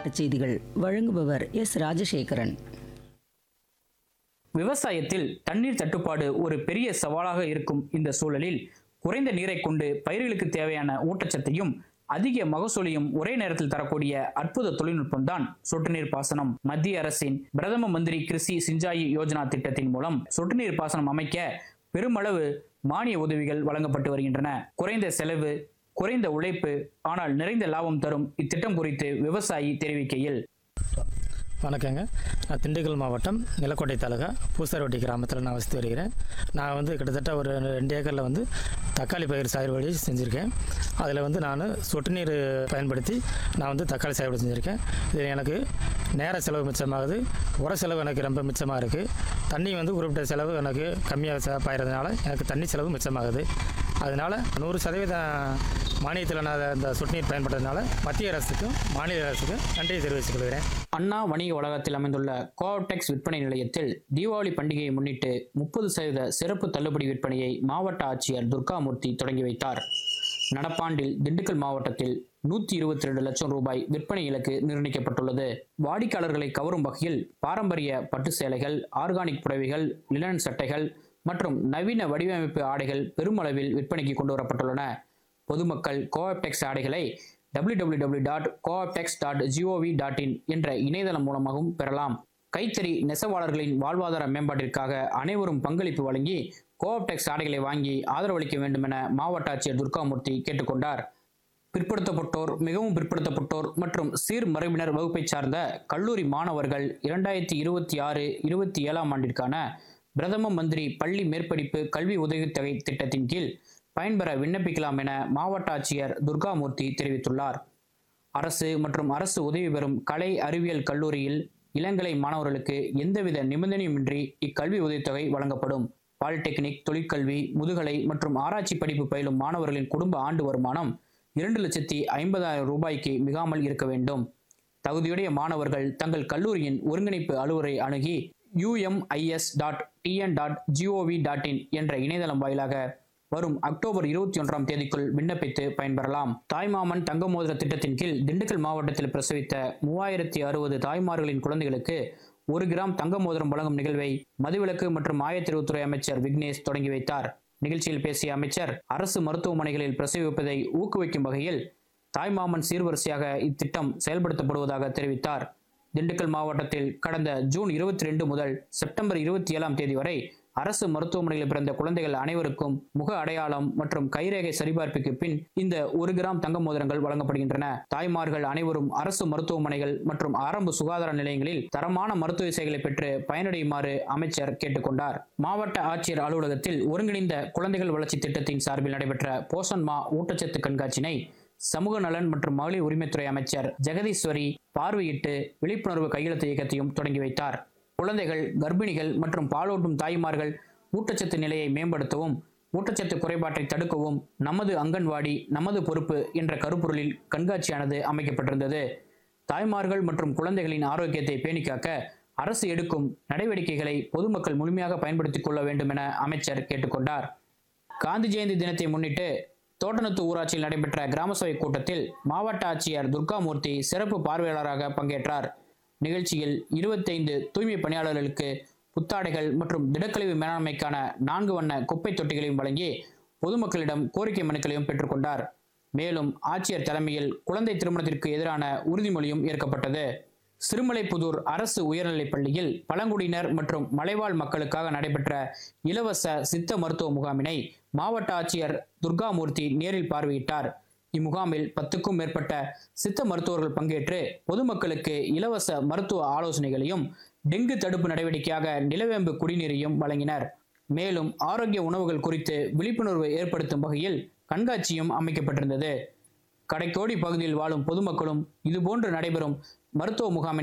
மாவட்டச் செய்திகள் வழங்குபவர் எஸ் ராஜசேகரன் விவசாயத்தில் தண்ணீர் தட்டுப்பாடு ஒரு பெரிய சவாலாக இருக்கும் இந்த சூழலில் குறைந்த நீரை கொண்டு பயிர்களுக்கு தேவையான ஊட்டச்சத்தையும் அதிக மகசூலையும் ஒரே நேரத்தில் தரக்கூடிய அற்புத தொழில்நுட்பம் தான் சொட்டு நீர் பாசனம் மத்திய அரசின் பிரதம மந்திரி கிருஷி சிஞ்சாயி யோஜனா திட்டத்தின் மூலம் சொட்டு நீர் பாசனம் அமைக்க பெருமளவு மானிய உதவிகள் வழங்கப்பட்டு வருகின்றன குறைந்த செலவு குறைந்த உழைப்பு ஆனால் நிறைந்த லாபம் தரும் இத்திட்டம் குறித்து விவசாயி தெரிவிக்கையில் வணக்கங்க நான் திண்டுக்கல் மாவட்டம் நிலக்கோட்டை தாலுகா பூசாரவட்டி கிராமத்தில் நான் வசித்து வருகிறேன் நான் வந்து கிட்டத்தட்ட ஒரு ரெண்டு ஏக்கரில் வந்து தக்காளி பயிர் சாகுபடி செஞ்சுருக்கேன் அதில் வந்து நான் சொட்டு நீர் பயன்படுத்தி நான் வந்து தக்காளி சாகுபடி செஞ்சுருக்கேன் இது எனக்கு நேர செலவு மிச்சமாகுது உர செலவு எனக்கு ரொம்ப மிச்சமாக இருக்குது தண்ணி வந்து குறிப்பிட்ட செலவு எனக்கு கம்மியாக பாயிறதுனால எனக்கு தண்ணி செலவு மிச்சமாகுது அதனால் நூறு சதவீதம் மானியத்தில் நான் அந்த சொட்டு நீர் பயன்படுறதுனால மத்திய அரசுக்கும் மாநில அரசுக்கும் நன்றியை தெரிவித்துக் கொள்கிறேன் அண்ணா வணிக வளாகத்தில் அமைந்துள்ள கோஆப்டெக்ஸ் விற்பனை நிலையத்தில் தீபாவளி பண்டிகையை முன்னிட்டு முப்பது சதவீத சிறப்பு தள்ளுபடி விற்பனையை மாவட்ட ஆட்சியர் துர்காமூர்த்தி தொடங்கி வைத்தார் நடப்பாண்டில் திண்டுக்கல் மாவட்டத்தில் நூற்றி இருபத்தி ரெண்டு லட்சம் ரூபாய் விற்பனை இலக்கு நிர்ணயிக்கப்பட்டுள்ளது வாடிக்கையாளர்களை கவரும் வகையில் பாரம்பரிய பட்டு சேலைகள் ஆர்கானிக் புடவைகள் லினன் சட்டைகள் மற்றும் நவீன வடிவமைப்பு ஆடைகள் பெருமளவில் விற்பனைக்கு கொண்டு வரப்பட்டுள்ளன பொதுமக்கள் கோஆப்டெக்ஸ் ஆடைகளை www.cooptex.gov.in dot Cooptex dot GOV dot in என்ற இணையதளம் மூலமாகவும் பெறலாம் கைத்தறி நெசவாளர்களின் வாழ்வாதார மேம்பாட்டிற்காக அனைவரும் பங்களிப்பு வழங்கி கோஆப்டெக்ஸ் ஆடைகளை வாங்கி ஆதரவளிக்க வேண்டும் என மாவட்ட ஆட்சியர் துர்காமூர்த்தி கேட்டுக்கொண்டார் பிற்படுத்தப்பட்டோர் மிகவும் பிற்படுத்தப்பட்டோர் மற்றும் சீர்மரபினர் வகுப்பை சார்ந்த கல்லூரி மாணவர்கள் இரண்டாயிரத்தி இருபத்தி ஆறு இருபத்தி ஏழாம் ஆண்டிற்கான பிரதம மந்திரி பள்ளி மேற்படிப்பு கல்வி உதவித்தொகை திட்டத்தின் கீழ் பயன்பெற விண்ணப்பிக்கலாம் என மாவட்ட ஆட்சியர் துர்காமூர்த்தி தெரிவித்துள்ளார் அரசு மற்றும் அரசு உதவி பெறும் கலை அறிவியல் கல்லூரியில் இளங்கலை மாணவர்களுக்கு எந்தவித நிபந்தனையுமின்றி இக்கல்வி உதவித்தொகை வழங்கப்படும் பாலிடெக்னிக் தொழிற்கல்வி முதுகலை மற்றும் ஆராய்ச்சி படிப்பு பயிலும் மாணவர்களின் குடும்ப ஆண்டு வருமானம் இரண்டு லட்சத்தி ஐம்பதாயிரம் ரூபாய்க்கு மிகாமல் இருக்க வேண்டும் தகுதியுடைய மாணவர்கள் தங்கள் கல்லூரியின் ஒருங்கிணைப்பு அலுவலரை அணுகி UMIS dot TN dot GOV dot in என்ற இணையதளம் வாயிலாக வரும் அக்டோபர் இருபத்தி ஒன்றாம் தேதிக்குள் விண்ணப்பித்து பயன்பெறலாம் தாய்மாமன் தங்க மோதிர திட்டத்தின் கீழ் திண்டுக்கல் மாவட்டத்தில் பிரசவித்த மூவாயிரத்தி அறுபது தாய்மார்களின் குழந்தைகளுக்கு ஒரு கிராம் தங்க மோதிரம் வழங்கும் நிகழ்வை மதுவிலக்கு மற்றும் ஆயத்தெரிவுத்துறை அமைச்சர் விக்னேஷ் தொடங்கி வைத்தார் நிகழ்ச்சியில் பேசிய அமைச்சர் அரசு மருத்துவமனைகளில் பிரசவிப்பதை ஊக்குவிக்கும் வகையில் தாய்மாமன் சீர்வரிசையாக இத்திட்டம் செயல்படுத்தப்படுவதாக தெரிவித்தார் திண்டுக்கல் மாவட்டத்தில் கடந்த ஜூன் இருபத்தி ரெண்டு முதல் செப்டம்பர் இருபத்தி ஏழாம் தேதி வரை அரசு மருத்துவமனையில் பிறந்த குழந்தைகள் அனைவருக்கும் முக அடையாளம் மற்றும் கைரேகை சரிபார்ப்புக்கு பின் இந்த ஒரு கிராம் தங்க மோதிரங்கள் வழங்கப்படுகின்றன தாய்மார்கள் அனைவரும் அரசு மருத்துவமனைகள் மற்றும் ஆரம்ப சுகாதார நிலையங்களில் தரமான மருத்துவ சேவைகளை பெற்று பயனடையுமாறு அமைச்சர் கேட்டுக்கொண்டார் மாவட்ட ஆட்சியர் அலுவலகத்தில் ஒருங்கிணைந்த குழந்தைகள் வளர்ச்சி திட்டத்தின் சார்பில் நடைபெற்ற போஷன் மா ஊட்டச்சத்து கண்காட்சியினை சமூக நலன் மற்றும் மகளிர் உரிமைத்துறை அமைச்சர் ஜெகதீஸ்வரி பார்வையிட்டு விழிப்புணர்வு கையெழுத்து இயக்கத்தையும் தொடங்கி வைத்தார் குழந்தைகள் கர்ப்பிணிகள் மற்றும் பாலூட்டும் தாய்மார்கள் ஊட்டச்சத்து நிலையை மேம்படுத்தவும் ஊட்டச்சத்து குறைபாட்டை தடுக்கவும் நமது அங்கன்வாடி நமது பொறுப்பு என்ற கருப்பொருளில் கண்காட்சியானது அமைக்கப்பட்டிருந்தது தாய்மார்கள் மற்றும் குழந்தைகளின் ஆரோக்கியத்தை பேணிக்காக்க அரசு எடுக்கும் நடவடிக்கைகளை பொதுமக்கள் முழுமையாக பயன்படுத்திக் கொள்ள வேண்டும் என அமைச்சர் கேட்டுக்கொண்டார் காந்தி ஜெயந்தி தினத்தை முன்னிட்டு தோட்டநத்து ஊராட்சியில் நடைபெற்ற கிராம சபை கூட்டத்தில் மாவட்ட ஆட்சியர் துர்காமூர்த்தி சிறப்பு பார்வையாளராக பங்கேற்றார் நிகழ்ச்சியில் இருபத்தைந்து தூய்மை பணியாளர்களுக்கு புத்தாடைகள் மற்றும் திடக்கழிவு மேலாண்மைக்கான நான்கு வண்ண குப்பை தொட்டிகளையும் வழங்கி பொதுமக்களிடம் கோரிக்கை மனுக்களையும் பெற்றுக்கொண்டார் மேலும் ஆட்சியர் தலைமையில் குழந்தை திருமணத்திற்கு எதிரான உறுதிமொழியும் ஏற்கப்பட்டது சிறுமலைப்புதூர் அரசு உயர்நிலைப் பள்ளியில் பழங்குடியினர் மற்றும் மலைவாழ் மக்களுக்காக நடைபெற்ற இலவச சித்த மருத்துவ முகாமினை மாவட்ட ஆட்சியர் துர்காமூர்த்தி நேரில் பார்வையிட்டார் இம்முகாமில் பத்துக்கும் மேற்பட்ட சித்த மருத்துவர்கள் பங்கேற்று பொதுமக்களுக்கு இலவச மருத்துவ ஆலோசனைகளையும் டெங்கு தடுப்பு நடவடிக்கையாக நிலவேம்பு குடிநீரையும் வழங்கினர் மேலும் ஆரோக்கிய உணவுகள் குறித்து விழிப்புணர்வு ஏற்படுத்தும் வகையில் கண்காட்சியும் அமைக்கப்பட்டிருந்தது கடைக்கோடி பகுதியில் வாழும் பொதுமக்களும் இதுபோன்று நடைபெறும் மருத்துவ முகாமினை